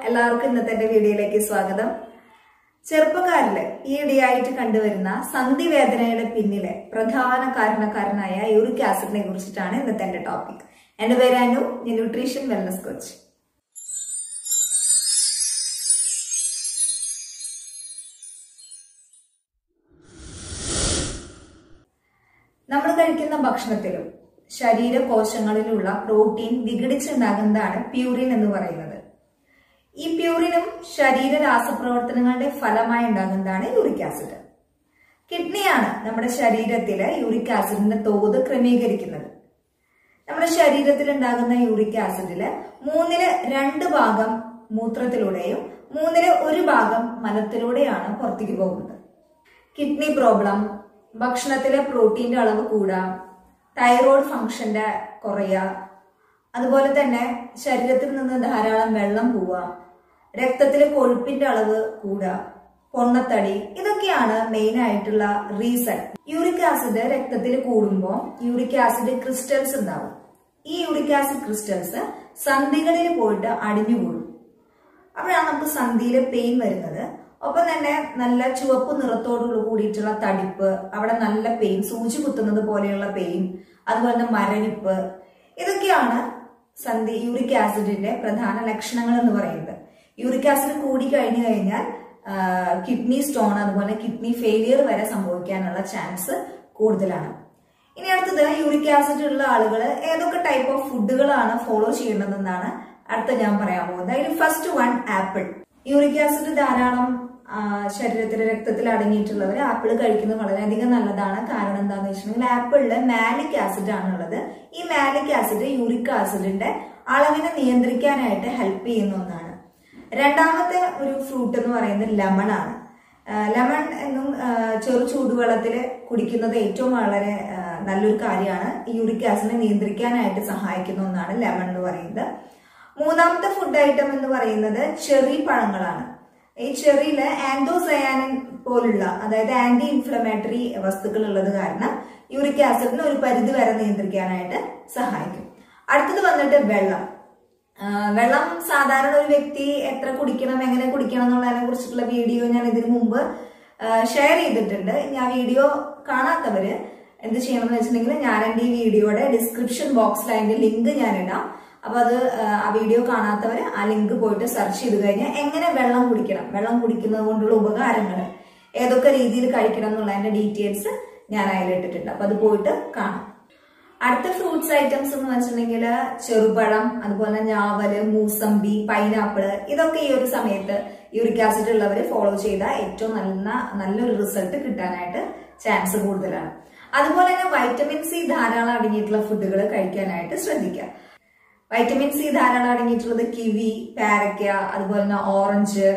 എല്ലാവർക്കും ഇന്നത്തെ എന്റെ വീഡിയോയിലേക്ക് സ്വാഗതം ചെറുപ്പക്കാരില് ഈയിടെയായിട്ട് കണ്ടുവരുന്ന സന്ധിവേദനയുടെ പിന്നിലെ പ്രധാന കാരണക്കാരനായ യൂറിക് ആസിഡിനെ കുറിച്ചിട്ടാണ് ഇന്നത്തെ എന്റെ ടോപ്പിക് എന്റെ പേര് അനു ഞാൻ ന്യൂട്രീഷൻ വെൽനസ് കോച്ച് നമ്മൾ കഴിക്കുന്ന ഭക്ഷണത്തിലും ശരീരകോശങ്ങളിലുള്ള പ്രോട്ടീൻ വിഘടിച്ചുണ്ടാകുന്നതാണ് പ്യൂറിൻ എന്ന് പറയുന്നത് ഈ പ്യൂറിനും ശരീര രാസപ്രവർത്തനങ്ങളുടെ ഫലമായി ഉണ്ടാകുന്നതാണ് യൂറിക് ആസിഡ് കിഡ്നിയാണ് നമ്മുടെ ശരീരത്തിലെ യൂറിക് ആസിഡിന്റെ തോത് ക്രമീകരിക്കുന്നത് നമ്മുടെ ശരീരത്തിൽ ഉണ്ടാകുന്ന യൂറിക് ആസിഡില് മൂന്നില് രണ്ട് ഭാഗം മൂത്രത്തിലൂടെയും മൂന്നില് ഒരു ഭാഗം മലത്തിലൂടെയാണ് പുറത്തേക്ക് പോകുന്നത് കിഡ്നി പ്രോബ്ലം ഭക്ഷണത്തിലെ പ്രോട്ടീന്റെ അളവ് കൂടുക തൈറോയ്ഡ് ഫങ്ഷന്റെ കുറയുക അതുപോലെ തന്നെ ശരീരത്തിൽ നിന്ന് ധാരാളം വെള്ളം പോവുക രക്തത്തിലെ കൊഴുപ്പിന്റെ അളവ് കൂടുക പൊണ്ണത്തടി ഇതൊക്കെയാണ് മെയിൻ ആയിട്ടുള്ള റീസൺ യൂറിക് ആസിഡ് രക്തത്തിൽ കൂടുമ്പോൾ യൂറിക് ആസിഡ് ക്രിസ്റ്റൽസ് ഉണ്ടാവും ഈ യൂറിക് ആസിഡ് ക്രിസ്റ്റൽസ് സന്ധികളിൽ പോയിട്ട് അടിഞ്ഞുകൂടും അപ്പോഴാണ് നമുക്ക് സന്ധിയിലെ പെയിൻ വരുന്നത് ഒപ്പം തന്നെ നല്ല ചുവപ്പ് നിറത്തോടു കൂടിയിട്ടുള്ള തടിപ്പ് അവിടെ നല്ല പെയിൻ സൂചി കുത്തുന്നത് പോലെയുള്ള പെയിൻ അതുപോലെ തന്നെ മരവിപ്പ് ഇതൊക്കെയാണ് സന്ധി യൂറിക് ആസിഡിന്റെ പ്രധാന ലക്ഷണങ്ങൾ എന്ന് പറയുന്നത് യൂറിക് ആസിഡ് കൂടി കഴിഞ്ഞു കഴിഞ്ഞാൽ കിഡ്നി സ്റ്റോൺ അതുപോലെ കിഡ്നി ഫെയിലിയർ വരെ സംഭവിക്കാനുള്ള ചാൻസ് കൂടുതലാണ് ഇനി അടുത്തത് യൂറിക് ആസിഡ് ഉള്ള ആളുകൾ ഏതൊക്കെ ടൈപ്പ് ഓഫ് ഫുഡുകളാണ് ഫോളോ ചെയ്യേണ്ടതെന്നാണ് അടുത്ത ഞാൻ പറയാൻ പോകുന്നത് അതിൽ first one apple uric acid ധാരാളം ശരീരത്തിലെ രക്തത്തിൽ അടങ്ങിയിട്ടുള്ളവർ ആപ്പിൾ കഴിക്കുന്നത് വളരെയധികം നല്ലതാണ് കാരണം എന്താണെന്ന് വെച്ചിട്ടുണ്ടെങ്കിൽ ആപ്പിളില് മാലിക് ആസിഡ് ആണുള്ളത് ഈ മാലിക് ആസിഡ് യൂറിക് ആസിഡിന്റെ അളവിനെ നിയന്ത്രിക്കാനായിട്ട് ഹെൽപ്പ് ചെയ്യുന്ന ഒന്നാണ് രണ്ടാമത്തെ ഒരു ഫ്രൂട്ട് എന്ന് പറയുന്നത് ലെമൺ ആണ് ലെമൺ എന്നും ചെറു ചൂടുവെള്ളത്തിൽ കുടിക്കുന്നത് ഏറ്റവും വളരെ നല്ലൊരു കാര്യമാണ് യൂറിക് ആസിഡിനെ നിയന്ത്രിക്കാനായിട്ട് സഹായിക്കുന്ന ഒന്നാണ് ലെമൺ എന്ന് പറയുന്നത് മൂന്നാമത്തെ ഫുഡ് ഐറ്റം എന്ന് പറയുന്നത് ചെറി പഴങ്ങളാണ് ഈ ചെറിയില് ആൻഡോസയാനിൻ പോലുള്ള അതായത് ആന്റി ഇൻഫ്ലമേറ്ററി വസ്തുക്കൾ ഉള്ളത് കാരണം യൂറിക് ആസിഡിനെ ഒരു പരിധി വരെ നിയന്ത്രിക്കാനായിട്ട് സഹായിക്കും അടുത്തത് വന്നിട്ട് വെള്ളം വെള്ളം സാധാരണ ഒരു വ്യക്തി എത്ര കുടിക്കണം എങ്ങനെ കുടിക്കണം എന്നുള്ളതിനെ കുറിച്ചിട്ടുള്ള വീഡിയോ ഞാൻ ഇതിനു മുമ്പ് ഷെയർ ചെയ്തിട്ടുണ്ട് ഞാൻ വീഡിയോ കാണാത്തവര് എന്ത് ചെയ്യണം എന്ന് വെച്ചിട്ടുണ്ടെങ്കിൽ ഞാൻ എൻ്റെ ഈ വീഡിയോയുടെ ഡിസ്ക്രിപ്ഷൻ ബോക്സിൽ അതിന്റെ ലിങ്ക് ഞാൻ ഇടാം അപ്പൊ അത് ആ വീഡിയോ കാണാത്തവര് ആ ലിങ്ക് പോയിട്ട് സെർച്ച് ചെയ്ത് കഴിഞ്ഞാൽ എങ്ങനെ വെള്ളം കുടിക്കണം വെള്ളം കുടിക്കുന്നത് കൊണ്ടുള്ള ഉപകാരങ്ങൾ ഏതൊക്കെ രീതിയിൽ കഴിക്കണം എന്നുള്ളതിന്റെ ഡീറ്റെയിൽസ് ഞാൻ അതിലിട്ടിട്ടുണ്ട് അപ്പൊ അത് പോയിട്ട് കാണാം അടുത്ത ഫ്രൂട്ട്സ് ഐറ്റംസ് എന്ന് വെച്ചിട്ടുണ്ടെങ്കിൽ ചെറുപഴം അതുപോലെ ഞാവല് മൂസമ്പി പൈനാപ്പിള് ഇതൊക്കെ ഈ ഒരു സമയത്ത് യൂറിക് ആസിഡ് ഉള്ളവർ ഫോളോ ചെയ്താൽ ഏറ്റവും നല്ല നല്ലൊരു റിസൾട്ട് കിട്ടാനായിട്ട് ചാൻസ് കൂടുതലാണ് അതുപോലെ തന്നെ വൈറ്റമിൻ സി ധാരാളം അടങ്ങിയിട്ടുള്ള ഫുഡുകൾ കഴിക്കാനായിട്ട് ശ്രദ്ധിക്കുക വൈറ്റമിൻ സി ധാരാളം അടങ്ങിയിട്ടുള്ളത് കിവി പാരക്ക അതുപോലെ തന്നെ ഓറഞ്ച്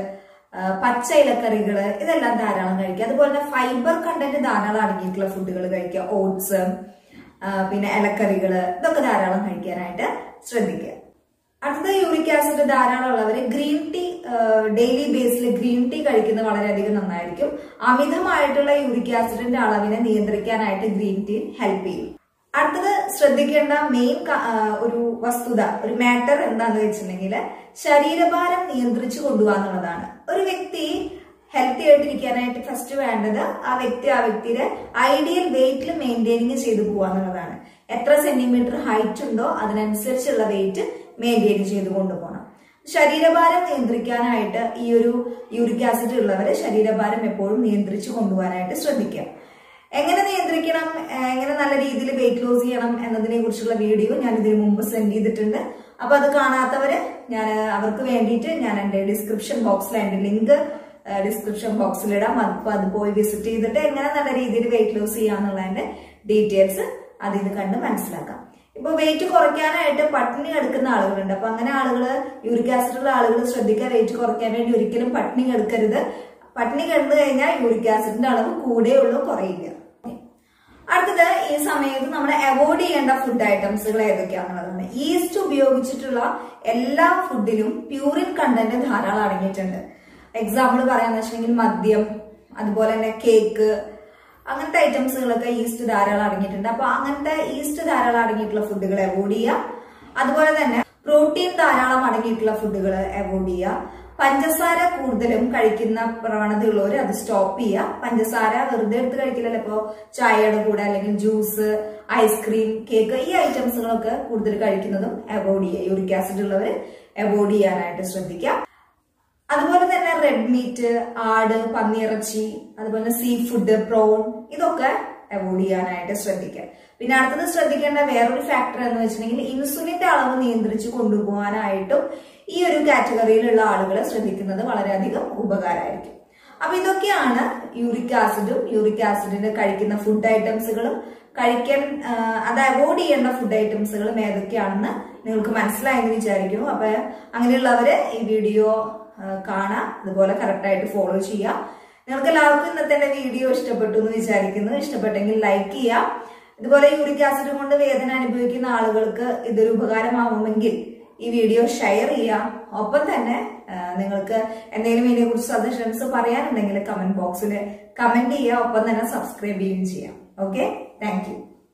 പച്ച ഇലക്കറികൾ ഇതെല്ലാം ധാരാളം കഴിക്കുക അതുപോലെ തന്നെ ഫൈബർ കണ്ടന്റ് ധാരാളം അടങ്ങിയിട്ടുള്ള ഫുഡുകൾ കഴിക്കുക ഓട്സ് പിന്നെ ഇലക്കറികൾ ഇതൊക്കെ ധാരാളം കഴിക്കാനായിട്ട് ശ്രദ്ധിക്കുക അടുത്ത യൂറിക് ആസിഡ് ധാരാളം ഉള്ളവർ ഗ്രീൻ ടീ ഡെയിലി ബേസിൽ ഗ്രീൻ ടീ കഴിക്കുന്നത് വളരെയധികം നന്നായിരിക്കും അമിതമായിട്ടുള്ള യൂറിക് ആസിഡിന്റെ അളവിനെ നിയന്ത്രിക്കാനായിട്ട് ഗ്രീൻ ടീ ഹെൽപ്പ് ചെയ്യും അടുത്തത് ശ്രദ്ധിക്കേണ്ട മെയിൻ ഒരു വസ്തുത ഒരു മാറ്റർ എന്താന്ന് വെച്ചിട്ടുണ്ടെങ്കിൽ ശരീരഭാരം നിയന്ത്രിച്ചു കൊണ്ടുപോകാന്നുള്ളതാണ് ഒരു വ്യക്തി ഹെൽത്തി ആയിട്ടിരിക്കാനായിട്ട് ഫസ്റ്റ് വേണ്ടത് ആ വ്യക്തി ആ വ്യക്തിയുടെ ഐഡിയൽ വെയിറ്റിൽ മെയിൻറ്റെയിനിങ് ചെയ്തു പോവാന്നുള്ളതാണ് എത്ര സെന്റിമീറ്റർ ഹൈറ്റ് ഉണ്ടോ അതിനനുസരിച്ചുള്ള വെയിറ്റ് മെയിൻറ്റെയിൻ ചെയ്ത് കൊണ്ടുപോകണം ശരീരഭാരം നിയന്ത്രിക്കാനായിട്ട് ഈ ഒരു യൂറിക് ആസിഡ് ഉള്ളവര് ശരീരഭാരം എപ്പോഴും നിയന്ത്രിച്ചു കൊണ്ടുപോകാനായിട്ട് ശ്രദ്ധിക്കുക എങ്ങനെ നിയന്ത്രിക്കണം എങ്ങനെ നല്ല രീതിയിൽ വെയിറ്റ് ലോസ് ചെയ്യണം എന്നതിനെ കുറിച്ചുള്ള വീഡിയോ ഞാൻ ഇതിനു മുമ്പ് സെൻഡ് ചെയ്തിട്ടുണ്ട് അപ്പൊ അത് കാണാത്തവര് ഞാൻ അവർക്ക് വേണ്ടിയിട്ട് ഞാൻ എന്റെ ഡിസ്ക്രിപ്ഷൻ ബോക്സിൽ എന്റെ ലിങ്ക് ഡിസ്ക്രിപ്ഷൻ ബോക്സിൽ ഇടാം അപ്പൊ അത് പോയി വിസിറ്റ് ചെയ്തിട്ട് എങ്ങനെ നല്ല രീതിയിൽ വെയിറ്റ് ലോസ് ചെയ്യാന്നുള്ളതിന്റെ ഡീറ്റെയിൽസ് അതിൽ നിന്ന് കണ്ട് മനസ്സിലാക്കാം ഇപ്പൊ വെയിറ്റ് കുറയ്ക്കാനായിട്ട് പട്ടിണി എടുക്കുന്ന ആളുകളുണ്ട് അപ്പൊ അങ്ങനെ ആളുകൾ യൂറിക് ആസിഡ് ഉള്ള ആളുകൾ ശ്രദ്ധിക്കുക വെയിറ്റ് കുറയ്ക്കാൻ വേണ്ടി ഒരിക്കലും പട്ടിണി എടുക്കരുത് പട്ടിണി കിടന്നു കഴിഞ്ഞാൽ യൂറിക് ആസിഡിന്റെ അളവ് കൂടെ ഉള്ളൂ കുറയില്ല അടുത്തത് ഈ സമയത്ത് നമ്മൾ അവോയ്ഡ് ചെയ്യേണ്ട ഫുഡ് ഐറ്റംസുകൾ ഏതൊക്കെയാണെന്നുള്ളതാണ് ഈസ്റ്റ് ഉപയോഗിച്ചിട്ടുള്ള എല്ലാ ഫുഡിലും പ്യൂറിൻ കണ്ടന്റ് ധാരാളം അടങ്ങിയിട്ടുണ്ട് എക്സാമ്പിൾ പറയാന്ന് വെച്ചിട്ടുണ്ടെങ്കിൽ മദ്യം അതുപോലെ തന്നെ കേക്ക് അങ്ങനത്തെ ഐറ്റംസുകളൊക്കെ ഈസ്റ്റ് ധാരാളം അടങ്ങിയിട്ടുണ്ട് അപ്പൊ അങ്ങനത്തെ ഈസ്റ്റ് ധാരാളം അടങ്ങിയിട്ടുള്ള ഫുഡുകൾ അവോയ്ഡ് ചെയ്യുക അതുപോലെ തന്നെ പ്രോട്ടീൻ ധാരാളം അടങ്ങിയിട്ടുള്ള ഫുഡുകൾ അവോയ്ഡ് ചെയ്യുക പഞ്ചസാര കൂടുതലും കഴിക്കുന്ന പ്രവണതയുള്ളവർ അത് സ്റ്റോപ്പ് ചെയ്യുക പഞ്ചസാര വെറുതെ എടുത്ത് കഴിക്കില്ലല്ലോ ഇപ്പോ ചായയുടെ കൂടെ അല്ലെങ്കിൽ ജ്യൂസ് ഐസ്ക്രീം കേക്ക് ഈ ഐറ്റംസുകളൊക്കെ കൂടുതൽ കഴിക്കുന്നതും അവോയ്ഡ് ചെയ്യുക യൂറിക് ആസിഡ് ഉള്ളവർ അവോയ്ഡ് ചെയ്യാനായിട്ട് ശ്രദ്ധിക്കുക അതുപോലെ തന്നെ റെഡ് മീറ്റ് ആട് പന്നിയിറച്ചി അതുപോലെ സീ ഫുഡ് പ്രോൺ ഇതൊക്കെ അവോയ്ഡ് ചെയ്യാനായിട്ട് ശ്രദ്ധിക്കുക പിന്നെ അടുത്തത് ശ്രദ്ധിക്കേണ്ട വേറൊരു ഫാക്ടർ എന്ന് വെച്ചിട്ടുണ്ടെങ്കിൽ ഇൻസുലിന്റെ അളവ് നിയന്ത്രിച്ച് കൊണ്ടുപോകാനായിട്ടും ഈ ഒരു കാറ്റഗറിയിലുള്ള ആളുകൾ ശ്രദ്ധിക്കുന്നത് വളരെയധികം ഉപകാരമായിരിക്കും അപ്പൊ ഇതൊക്കെയാണ് യൂറിക് ആസിഡും യൂറിക് ആസിഡിന്റെ കഴിക്കുന്ന ഫുഡ് ഐറ്റംസുകളും കഴിക്കാൻ ആ, അത് അവോയ്ഡ് ചെയ്യേണ്ട ഫുഡ് ഐറ്റംസുകളും ഏതൊക്കെയാണെന്ന് നിങ്ങൾക്ക് മനസ്സിലായെന്ന് വിചാരിക്കുന്നു അപ്പൊ അങ്ങനെയുള്ളവര് ഈ വീഡിയോ കാണാം അതുപോലെ കറക്റ്റായിട്ട് ഫോളോ ചെയ്യുക നിങ്ങൾക്ക് എല്ലാവർക്കും ഇന്നത്തെ എന്റെ വീഡിയോ ഇഷ്ടപ്പെട്ടു എന്ന് വിചാരിക്കുന്നു ഇഷ്ടപ്പെട്ടെങ്കിൽ ലൈക്ക് ചെയ്യാം ഇതുപോലെ യൂറിക് ആസിഡ് കൊണ്ട് വേദന അനുഭവിക്കുന്ന ആളുകൾക്ക് ഇതൊരു ഉപകാരമാവുമെങ്കിൽ ഈ വീഡിയോ ഷെയർ ചെയ്യാം ഒപ്പം തന്നെ ആ, നിങ്ങൾക്ക് എന്തെങ്കിലും ഇതിനെ കുറിച്ച് സജഷൻസ് പറയാനുണ്ടെങ്കിൽ കമന്റ് ബോക്സിൽ കമന്റ് ചെയ്യുക ഒപ്പം തന്നെ സബ്സ്ക്രൈബ് ചെയ്യുകയും ചെയ്യാം ഓക്കെ താങ്ക് യു